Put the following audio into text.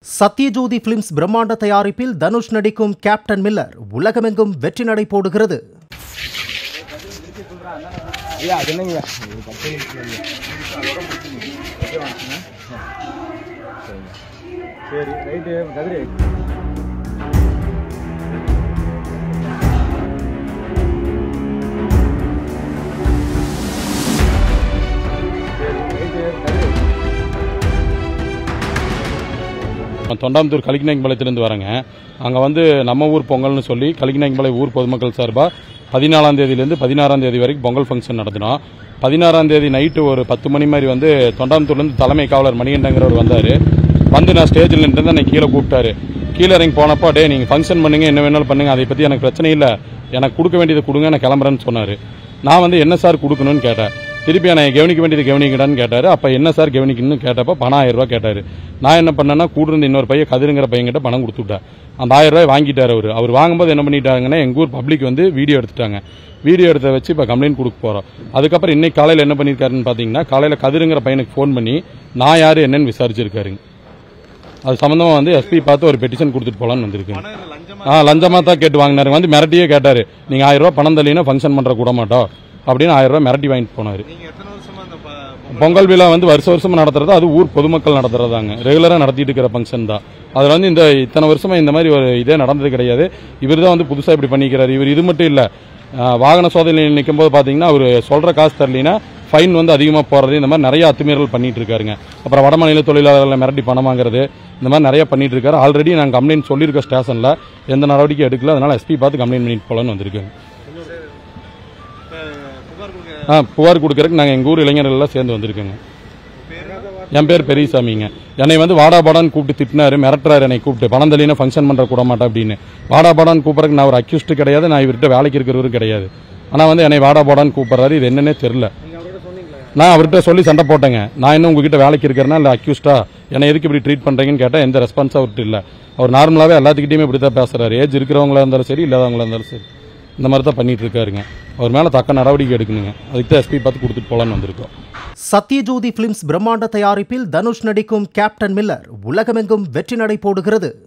Sathyajothi films பிரம்மாண்ட தயாரிப்பில் தனுஷ் நடிக்கும் கேப்டன் மில்லர் உலகமெங்கும் வெற்றி நடை போடுகிறது ஐயா அது என்னங்க ஒரு பத்து நிமிஷம் சரி ரைட்டு கதிரி சரி ரைட்டு கதிரி நான் தொண்டாமுத்தூர் கலிக்கநாயக்கம்பாளையத்துலேருந்து வரேங்க அங்கே வந்து நம்ம ஊர் பொங்கல்னு சொல்லி கலிக்கநாயக்கம்பாளையம் ஊர் பொதுமக்கள் சார்பாக பதினாலாம் தேதியிலேருந்து பதினாறாம் தேதி வரைக்கும் பொங்கல் ஃபங்க்ஷன் நடத்தினோம் பதினாறாம் தேதி நைட்டு ஒரு பத்து மணி மாதிரி வந்து தொண்டாமுத்தூர்லேருந்து தலைமை காவலர் மணிகண்டங்கிறவர் வந்தார் வந்து நான் ஸ்டேஜில் நின்று தான் என்னை கீழே கூப்பிட்டாரு கீழே இறங்கி போனப்போ டே நீங்கள் ஃபங்க்ஷன் பண்ணுங்க என்ன வேணாலும் பண்ணுங்க அதை பற்றி எனக்கு பிரச்சனை இல்லை எனக்கு கொடுக்க வேண்டியதை கொடுங்க நான் கிளம்புறேன்னு சொன்னார் நான் வந்து என்ன சார் கொடுக்கணும்னு கேட்டேன் திருப்பி என்னை கவனிக்க வேண்டியது கவனிக்கடான்னு கேட்டார் அப்போ என்ன சார் கவனிக்கணும்னு கேட்டப்போ பணம் ஆயிரம் ரூபாய் கேட்டார் நான் என்ன பண்ணேன்னா கூட இருந்த இன்னொரு பையன் கதிருங்கிற பையன்கிட்ட பணம் கொடுத்துட்டேன் அந்த ஆயிரம் ரூபாய் வாங்கிட்டார் அவர் அவர் வாங்கும்போது என்ன பண்ணிட்டாங்கன்னா எங்கள் ஊர் பப்ளிக் வந்து வீடியோ எடுத்துட்டாங்க வீடியோ எடுத்த வச்சு இப்போ கம்ப்ளைண்ட் கொடுக்க போகிறோம் அதுக்கப்புறம் இன்னைக்கு காலையில் என்ன பண்ணியிருக்காருன்னு பார்த்தீங்கன்னா காலையில் கதிருங்கிற பையனுக்கு ஃபோன் பண்ணி நான் யார் என்னன்னு விசாரிச்சிருக்காருங்க அது சம்மந்தமாக வந்து எஸ்பி பார்த்து ஒரு பெட்டிஷன் கொடுத்துட்டு போகலான்னு வந்திருக்கேன் ஆ லஞ்சமாக தான் கேட்டு வாங்கினாரு வந்து மிரட்டியே கேட்டார் நீங்கள் ஆயிரம் ரூபாய் பணம் தள்ளினா ஃபங்க்ஷன் பண்ணுற கூட மாட்டோம் அப்படின்னு ஆயிரம் ரூபாய் மிரட்டி வாங்கிட்டு போனார் பொங்கல் விழா வந்து வருஷ வருஷம் நடத்துறது அது ஊர் பொதுமக்கள் நடத்துறதாங்க ரெகுலராக நடத்திட்டு இருக்கிற ஃபங்க்ஷன் தான் அதில் வந்து இந்த இத்தனை வருஷமா இந்த மாதிரி ஒரு இதே நடந்தது கிடையாது இவர் தான் வந்து புதுசாக இப்படி பண்ணிக்கிறாரு இவர் இது மட்டும் இல்லை வாகன சோதனையில் நிற்கும் போது பார்த்தீங்கன்னா அவர் சொல்கிற காசு தரலினா ஃபைன் வந்து அதிகமாக போடுறது இந்த மாதிரி நிறைய அத்துமீறல் பண்ணிட்டு இருக்காருங்க அப்புறம் வடமாநில தொழிலாளர்களை மிரட்டி பணம் வாங்குறது இந்த மாதிரி நிறைய பண்ணிட்டு இருக்காரு ஆல்ரெடி நாங்கள் கம்ப்ளைண்ட் சொல்லியிருக்க ஸ்டேஷனில் எந்த நடவடிக்கை எடுக்கல அதனால எஸ்பி பார்த்து கம்ப்ளைண்ட் பண்ணிட்டு போகலான்னு வந்திருக்கேன் ஆ புகார் கொடுக்கறதுக்கு நாங்கள் எங்கள் ஊர் இளைஞர்கள் எல்லாம் சேர்ந்து வந்திருக்கோங்க என் பேர் பெரியசாமிங்க என்னை வந்து வாடா பாடான்னு கூப்பிட்டு திட்டினாரு மிரட்டுறாரு என்னை கூப்பிட்டு பணம் தள்ளினா ஃபங்க்ஷன் பண்ணுற கூட மாட்டேன் அப்படின்னு வாடா பாடான்னு கூப்பிட்றதுக்கு நான் ஒரு அக்யூஸ்டு கிடையாது நான் இவர்கிட்ட வேலைக்கு இருக்கிறவரு கிடையாது ஆனால் வந்து என்னை வாடா பாடான்னு கூப்பிட்றாரு இது என்னன்னே தெரில நான் அவர்கிட்ட சொல்லி சண்டை போட்டேங்க நான் இன்னும் உங்ககிட்ட வேலைக்கு இருக்கிறேன்னா இல்லை அக்யூஸ்டா என்னை எதுக்கு இப்படி ட்ரீட் பண்ணுறீங்கன்னு கேட்டால் எந்த ரெஸ்பான்ஸ் அவர்கிட்ட இல்லை அவர் நார்மலாகவே எல்லாத்துக்கிட்டையுமே இப்படி தான் பேசுறாரு ஏஜ் இருக்கிறவங்களா இருந்தாலும் சரி இல்லாதவங்களா இருந்தாலும் சரி இந்த மாதிரி தான் பண்ணிட்டு இருக்காருங்க அவர் மேலே தக்க நடவடிக்கை எடுக்கணுங்க அதுக்கு தான் எஸ்பி பார்த்து கொடுத்துட்டு போகலான்னு வந்திருக்கோம் சத்யஜோதி பிலிம்ஸ் பிரம்மாண்ட தயாரிப்பில் தனுஷ் நடிக்கும் கேப்டன் மில்லர் உலகமெங்கும் வெற்றி நடை போடுகிறது